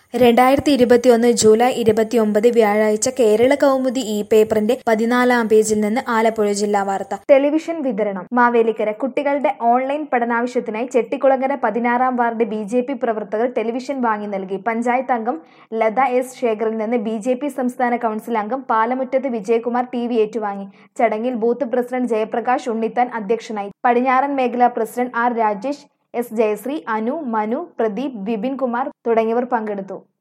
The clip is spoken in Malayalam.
രണ്ടായിരത്തി ഇരുപത്തിയൊന്ന് ജൂലൈ ഇരുപത്തിയൊമ്പത് വ്യാഴാഴ്ച കേരള കൗമുദി ഇ പേപ്പറിന്റെ പതിനാലാം പേജിൽ നിന്ന് ആലപ്പുഴ ജില്ലാ വാർത്ത ടെലിവിഷൻ വിതരണം മാവേലിക്കര കുട്ടികളുടെ ഓൺലൈൻ പഠനാവശ്യത്തിനായി ചെട്ടിക്കുളങ്ങര പതിനാറാം വാർഡ് ബി ജെ പി പ്രവർത്തകർ ടെലിവിഷൻ വാങ്ങി നൽകി പഞ്ചായത്ത് അംഗം ലത എസ് ശേഖറിൽ നിന്ന് ബി ജെ പി സംസ്ഥാന കൗൺസിൽ അംഗം പാലമുറ്റത്ത് വിജയകുമാർ ടി വി ഏറ്റുവാങ്ങി ചടങ്ങിൽ ബൂത്ത് പ്രസിഡന്റ് ജയപ്രകാശ് ഉണ്ണിത്താൻ അധ്യക്ഷനായി പടിഞ്ഞാറൻ മേഖലാ president R Rajesh S Jayasree Anu Manu Pradeep Vipin Kumar തുടങ്ങിയവർ പങ്കെടുത്തു